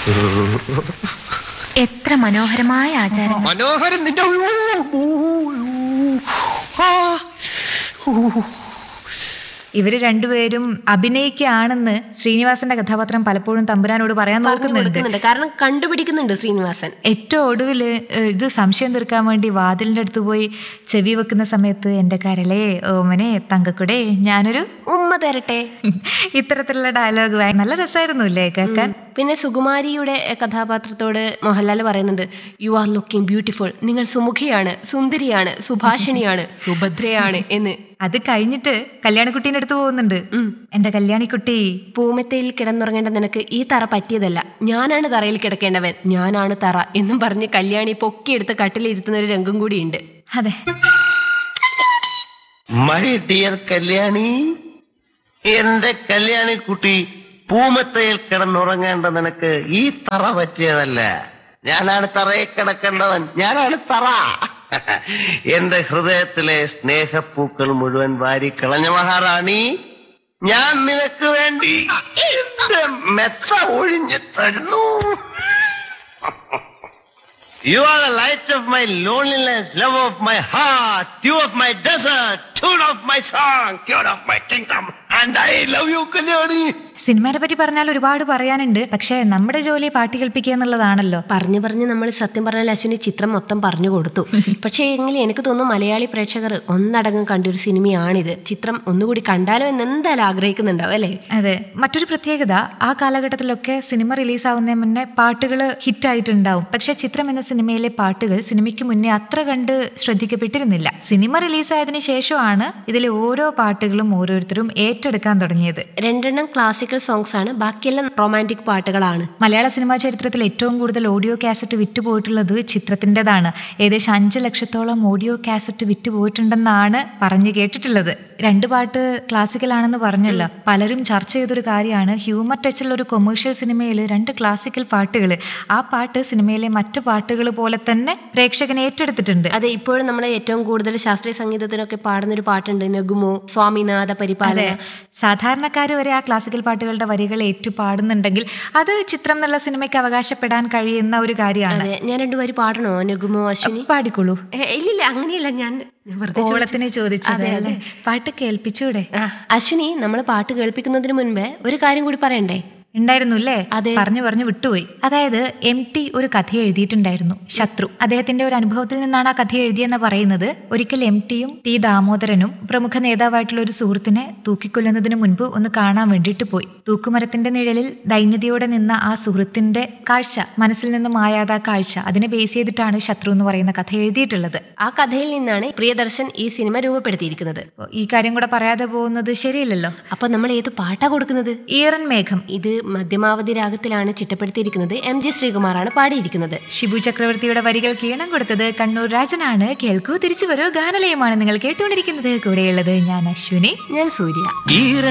എത്ര മനോഹരമായ ആചാരം മനോഹരൻ നിന്റെ ആ. ഇവര് രണ്ടുപേരും അഭിനയിക്കുകയാണെന്ന് ശ്രീനിവാസന്റെ കഥാപാത്രം പലപ്പോഴും തമ്പുരാനോട് പറയാൻ പറഞ്ഞു നോക്കുന്നുണ്ട് കൊടുക്കുന്നുണ്ട് കാരണം കണ്ടുപിടിക്കുന്നുണ്ട് ശ്രീനിവാസൻ ഏറ്റവും ഒടുവില് ഏഹ്, ഇത് സംശയം തീർക്കാൻ വേണ്ടി വാതിലിന്റെ അടുത്ത് പോയി ചെവി വെക്കുന്ന സമയത്ത് എന്റെ കരളെ ഓമനെ തങ്കക്കുടേ ഞാനൊരു ഉമ്മ തരട്ടെ ഇത്തരത്തിലുള്ള ഡയലോഗ് നല്ല രസമായിരുന്നു ഇല്ലേ കേൾക്കാൻ പിന്നെ സുകുമാരിയുടെ എ, കഥാപാത്രത്തോട് മോഹൻലാൽ പറയുന്നുണ്ട് യു ആർ ലുക്കിംഗ് ബ്യൂട്ടിഫുൾ നിങ്ങൾ സുമുഖിയാണ് സുന്ദരിയാണ് സുഭാഷിണിയാണ് സുഭദ്രയാണ് എന്ന് അത് കഴിഞ്ഞിട്ട് കല്യാണിക്കുട്ടീൻ്റെ അടുത്ത് പോകുന്നുണ്ട് എന്റെ കല്യാണിക്കുട്ടി പൂമെത്തയിൽ കിടന്നുറങ്ങേണ്ട നിനക്ക് ഈ തറ പറ്റിയതല്ല ഞാനാണ് തറയിൽ കിടക്കേണ്ടവൻ ഞാനാണ് തറ എന്നും പറഞ്ഞ് കല്യാണി പൊക്കിയെടുത്ത് കട്ടിലിരുത്തുന്ന ഒരു രംഗം കൂടിയുണ്ട് അതെ മൈ ഡിയർ കല്യാണി എന്റെ കല്യാണി കുട്ടി പൂമത്തയിൽ കിടന്നുറങ്ങേണ്ട നിനക്ക് ഈ തറ പറ്റിയതല്ല ഞാനാണ് തറയിൽ കിടക്കേണ്ടവൻ ഞാനാണ് തറ എന്റെ ഹൃദയത്തിലെ സ്നേഹപ്പൂക്കൾ മുഴുവൻ വാരി കളഞ്ഞ മഹാറാണി ഞാൻ നിനക്ക് വേണ്ടി എന്റെ മെത്ത ഒഴിഞ്ഞു തരുന്നു You are the light of my loneliness, love of my heart, dew of my desert, tune of my song, cure of my kingdom, and I love you, Kalyani. സിനിമയെ പറ്റി പറഞ്ഞാൽ ഒരുപാട് പറയാനുണ്ട് പക്ഷെ നമ്മുടെ ജോലി പാട്ട് കേൾപ്പിക്കുക എന്നുള്ളതാണല്ലോ പറഞ്ഞു പറഞ്ഞ് നമ്മൾ സത്യം പറഞ്ഞാൽ അശ്വിനി ചിത്രം മൊത്തം പറഞ്ഞു കൊടുത്തു പക്ഷേ എങ്കിലും എനിക്ക് തോന്നുന്നു മലയാളി പ്രേക്ഷകർ ഒന്നടങ്കം കണ്ടൊരു സിനിമയാണിത് ചിത്രം ഒന്നുകൂടി കണ്ടാലോ എന്ന് എന്തായാലും ആഗ്രഹിക്കുന്നുണ്ടാവും അല്ലേ അതെ മറ്റൊരു പ്രത്യേകത ആ കാലഘട്ടത്തിലൊക്കെ സിനിമ റിലീസാവുന്നതിന് മുന്നേ പാട്ടുകൾ ഹിറ്റായിട്ടുണ്ടാവും പക്ഷെ ചിത്രം എന്ന സിനിമയിലെ പാട്ടുകൾ സിനിമയ്ക്ക് മുന്നേ അത്ര കണ്ട് ശ്രദ്ധിക്കപ്പെട്ടിരുന്നില്ല സിനിമ റിലീസായതിനു ശേഷമാണ് ഇതിലെ ഓരോ പാട്ടുകളും ഓരോരുത്തരും ഏറ്റെടുക്കാൻ തുടങ്ങിയത് രണ്ടെണ്ണം ക്ലാസിക്കൽ സോങ്സ് ആണ് ബാക്കിയെല്ലാം റൊമാൻറ്റിക് പാട്ടുകളാണ് മലയാള സിനിമാ ചരിത്രത്തിൽ ഏറ്റവും കൂടുതൽ ഓഡിയോ കാസറ്റ് വിറ്റുപോയിട്ടുള്ളത് ചിത്രത്തിൻ്റെതാണ് ഏകദേശം അഞ്ച് ലക്ഷത്തോളം ഓഡിയോ കാസറ്റ് വിറ്റുപോയിട്ടുണ്ടെന്നാണ് പറഞ്ഞു കേട്ടിട്ടുള്ളത് രണ്ട് പാട്ട് ക്ലാസിക്കൽ ആണെന്ന് പറഞ്ഞല്ലോ പലരും ചർച്ച ചെയ്തൊരു കാര്യമാണ് ഹ്യൂമർ ടച്ചുള്ള ഒരു കൊമേഴ്ഷ്യൽ സിനിമയിൽ രണ്ട് ക്ലാസിക്കൽ പാട്ടുകൾ ആ പാട്ട് സിനിമയിലെ മറ്റു പാട്ടുകൾ പോലെ തന്നെ പ്രേക്ഷകൻ ഏറ്റെടുത്തിട്ടുണ്ട് അതെ ഇപ്പോഴും നമ്മൾ ഏറ്റവും കൂടുതൽ ശാസ്ത്രീയ സംഗീതത്തിനൊക്കെ പാടുന്ന ഒരു പാട്ടുണ്ട് നഗുമോ സ്വാമിനാഥ പരിപാലന സാധാരണക്കാർ വരെ ആ ക്ലാസിക്കൽ പാട്ടുകളുടെ വരികൾ ഏറ്റു പാടുന്നുണ്ടെങ്കിൽ അത് ചിത്രം എന്നുള്ള സിനിമയ്ക്ക് അവകാശപ്പെടാൻ കഴിയുന്ന ഒരു കാര്യമാണ് അതെ ഞാൻ രണ്ടുപേര് പാടണോ നഗുമോ അശ്വിനി പാടിക്കോളൂ ഏ, ഇല്ലില്ല അങ്ങനെയല്ല ഞാൻ ഞാൻ വെറുതെ ഓളത്തിന് ചോദിച്ചത് അല്ലേ പാട്ട് കേൾപ്പിച്ചൂടെ ആ, അശ്വിനി നമ്മൾ പാട്ട് കേൾപ്പിക്കുന്നതിന് മുൻപേ ഒരു കാര്യം കൂടി പറയണ്ടേ ഉണ്ടായിരുന്നു അല്ലേ പറഞ്ഞു പറഞ്ഞു വിട്ടുപോയി അതായത് എം ടി ഒരു കഥ എഴുതിയിട്ടുണ്ടായിരുന്നു ശത്രു അദ്ദേഹത്തിന്റെ ഒരു അനുഭവത്തിൽ നിന്നാണ് ആ കഥ എഴുതിയെന്ന് പറയുന്നത് ഒരിക്കൽ എം ടിയും ടി ദാമോദരനും പ്രമുഖ നേതാവായിട്ടുള്ള ഒരു സുഹൃത്തിനെ തൂക്കിക്കൊല്ലുന്നതിന് മുൻപ് ഒന്ന് കാണാൻ വേണ്ടിയിട്ട് പോയി തൂക്കുമരത്തിന്റെ നിഴലിൽ ദൈന്യതയോടെ നിന്ന ആ സുഹൃത്തിന്റെ കാഴ്ച മനസ്സിൽ നിന്നും മായാതെ ആ കാഴ്ച അതിനെ ബേസ് ചെയ്തിട്ടാണ് ശത്രു എന്ന് പറയുന്ന കഥ എഴുതിയിട്ടുള്ളത് ആ കഥയിൽ നിന്നാണ് പ്രിയദർശൻ ഈ സിനിമ രൂപപ്പെടുത്തിയിരിക്കുന്നത് ഈ കാര്യം കൂടെ പറയാതെ പോകുന്നത് ശരിയല്ലല്ലോ അപ്പൊ നമ്മൾ ഏത് പാട്ടാ കൊടുക്കുന്നത് ഈറൻ മേഘം ഇത് മധ്യമാവധി രാഗത്തിലാണ് ചിട്ടപ്പെടുത്തിയിരിക്കുന്നത് എം ജി ശ്രീകുമാറാണ് പാടിയിരിക്കുന്നത് ഷിബു ചക്രവർത്തിയുടെ വരികൾ കീണം കൊടുത്തത് കണ്ണൂർ രാജനാണ് കേൾക്കൂ തിരിച്ചു വരൂ ഗാനലയമാണ് നിങ്ങൾ കേട്ടുകൊണ്ടിരിക്കുന്നത് കൂടെയുള്ളത് ഞാൻ അശ്വിനി ഞാൻ സൂര്യ ഈര